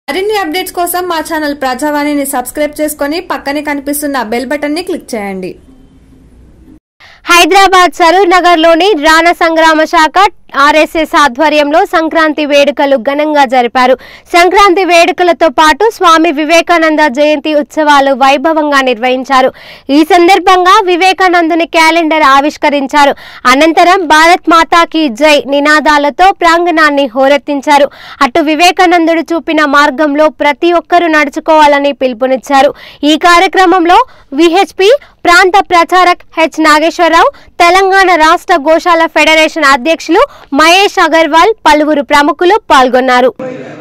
మరిన్ని అప్డేట్స్ కోసం మా ఛానల్ ప్రజావాణిని సబ్స్క్రైబ్ చేసుకొని పక్కనే కనిపిస్తున్న బెల్ బటన్ ని క్లిక్ చేయండి హైదరాబాద్ సరూర్ నగర్ లోని రాణ సంగ్రామ శాఖ ఆర్ఎస్ఎస్ ఆధ్వర్యంలో సంక్రాంతి వేడుకలు ఘనంగా జరిపారు సంక్రాంతి వేడుకలతో పాటు స్వామి వివేకానంద జయంతి ఉత్సవాలు వైభవంగా నిర్వహించారు ఈ సందర్భంగా వివేకానందుని క్యాలెండర్ ఆవిష్కరించారు అనంతరం భారత్ మాతాకి జై నినాదాలతో ప్రాంగణాన్ని హోరెత్తించారు అటు వివేకానందుడు చూపిన మార్గంలో ప్రతి ఒక్కరూ నడుచుకోవాలని పిలుపునిచ్చారు ఈ కార్యక్రమంలో విహెచ్పి ప్రాంత ప్రచారక్ హెచ్ నాగేశ్వరరావు తెలంగాణ రాష్ట్ర గోశాల ఫెడరేషన్ అధ్యక్షులు మహేష్ అగర్వాల్ పలువురు ప్రముఖులు పాల్గొన్నారు